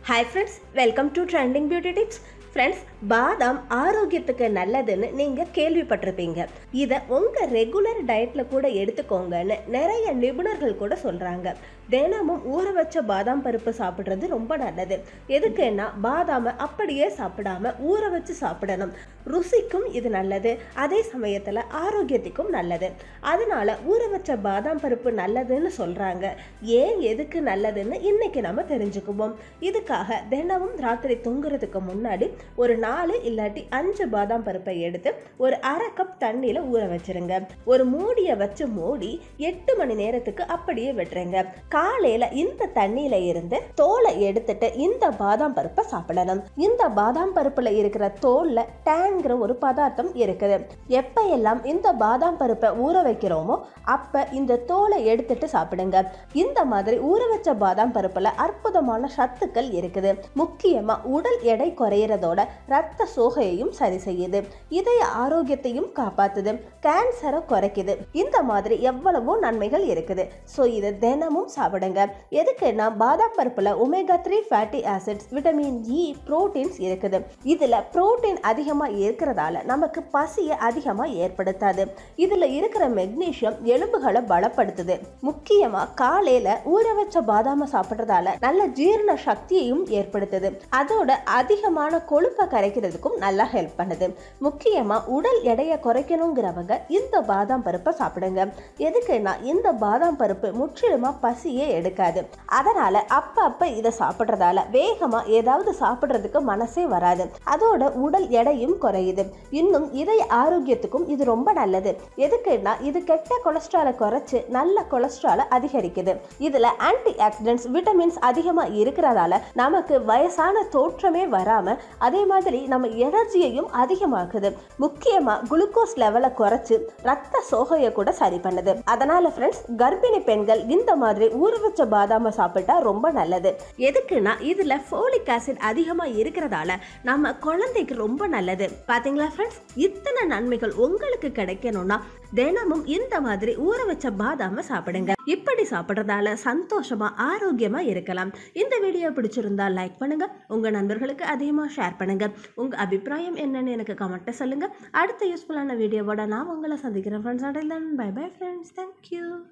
hi friends welcome to trending beauty tips friends பாதாம் ஆரோக்கியத்துக்கு நல்லதுன்னு நீங்கள் கேள்விப்பட்டிருப்பீங்க இதை உங்கள் ரெகுலர் டயட்டில் கூட எடுத்துக்கோங்கன்னு நிறைய நிபுணர்கள் கூட சொல்கிறாங்க தினமும் ஊற வச்ச பாதாம் பருப்பு சாப்பிட்றது ரொம்ப நல்லது எதுக்குன்னா பாதாமை அப்படியே சாப்பிடாம ஊற வச்சு சாப்பிடணும் ருசிக்கும் இது நல்லது அதே சமயத்தில் ஆரோக்கியத்துக்கும் நல்லது அதனால ஊற வச்ச பாதாம் பருப்பு நல்லதுன்னு சொல்கிறாங்க ஏன் எதுக்கு நல்லதுன்னு இன்னைக்கு நம்ம தெரிஞ்சுக்குவோம் இதுக்காக தினமும் ராத்திரி தூங்குறதுக்கு முன்னாடி ஒரு நாலு இல்லாட்டி அஞ்சு பாதாம் பருப்பை எடுத்து ஒரு அரை கப் தண்ணியில் ஊற வச்சிருங்க ஒரு மூடியை வச்சு மூடி எட்டு மணி நேரத்துக்கு அப்படியே விட்டுருங்க காலையில இந்த தண்ணியில இருந்து தோலை எடுத்துட்டு இந்த பாதாம் பருப்பை சாப்பிடணும் இந்த பாதாம் பருப்புல இருக்கிற தோல்ல டேங்கிற ஒரு பதார்த்தம் இருக்குது எப்ப எல்லாம் இந்த பாதாம் பருப்பை ஊற வைக்கிறோமோ அப்ப இந்த தோலை எடுத்துட்டு சாப்பிடுங்க இந்த மாதிரி ஊற வச்ச பாதாம் பருப்புல அற்புதமான சத்துக்கள் இருக்குது முக்கியமா உடல் எடை குறையிறதோட ரத்த சோகையையும் சரி செய்யுது இதய ஆரோக்கியத்தையும் காப்பாத்துது கேன்சரை குறைக்குது இந்த மாதிரி எவ்வளவோ நன்மைகள் இருக்குது ஸோ இதை தினமும் சாப்பிடுங்க எதுக்குன்னா பாதாம் பருப்புல omega three fatty acids vitamin E proteins இருக்குது இதுல புரோட்டீன் அதிகமா இருக்கிறதால நமக்கு பசியை அதிகமா ஏற்படுத்தாது இதுல இருக்கிற மெக்னீசியம் எலும்புகளை பலப்படுத்துது முக்கியமா காலையில ஊற வச்ச பாதாம சாப்பிட்றதால நல்ல ஜீரண சக்தியையும் ஏற்படுத்துது அதோட அதிகமான கொழுப்பை கரைக்கிறதுக்கும் நல்லா ஹெல்ப் பண்ணுது முக்கியமா உடல் எடையை குறைக்கணுங்கிறவங்க இந்த பாதாம் பருப்பை சாப்பிடுங்க எதுக்குன்னா இந்த பாதாம் பருப்பு முற்றிலுமா பசியே எடுக்காது அதனால அப்ப அப்ப இதை சாப்பிட்றதால வேகமா ஏதாவது சாப்பிட்றதுக்கு மனசே வராது அதோட உடல் எடையும் குறையுது இன்னும் இதய ஆரோக்கியத்துக்கும் இது ரொம்ப நல்லது எதுக்குன்னா இது கெட்ட கொலஸ்ட்ராலை குறைச்சு நல்ல கொலஸ்ட்ராலை அதிகரிக்குது இதுல ஆன்டி ஆக்சிடென்ட்ஸ் விட்டமின்ஸ் அதிகமா இருக்கிறதால நமக்கு வயசான தோற்றமே வராம அதே மாதிரி நம்ம எனர்ஜியையும் அதிகமாக்குது முக்கியமா குளுக்கோஸ் லெவலை குறைச்சு ரத்த சோகையை கூட சரி பண்ணுது அதனால ஃப்ரெண்ட்ஸ் கர்ப்பிணி பெண்கள் இந்த மாதிரி ஊற வச்ச பாதாம சாப்பிட்டா ரொம்ப நல்லது எதுக்குன்னா இதுல ஃபோலிக் ஆசிட் அதிகமா இருக்கிறதால நம்ம குழந்தைக்கு ரொம்ப நல்லது பாத்தீங்களா ஃப்ரெண்ட்ஸ் இத்தனை நன்மைகள் உங்களுக்கு கிடைக்கணும்னா தினமும் இந்த மாதிரி ஊற வச்ச பாதாம சாப்பிடுங்க இப்படி சாப்பிட்றதால சந்தோஷமா ஆரோக்கியமா இருக்கலாம் இந்த வீடியோ பிடிச்சிருந்தா லைக் பண்ணுங்க உங்க நண்பர்களுக்கு அதிகமாக ஷேர் பண்ணுங்க உங்க அபிப்பிராயம் என்னன்னு எனக்கு கமெண்ட்டை சொல்லுங்க அடுத்த யூஸ்ஃபுல்லான வீடியோவோட நான் உங்களை சந்திக்கிறேன் ஃப்ரெண்ட்ஸ் அடையலாம் பை பை ஃப்ரெண்ட்ஸ் தேங்க்யூ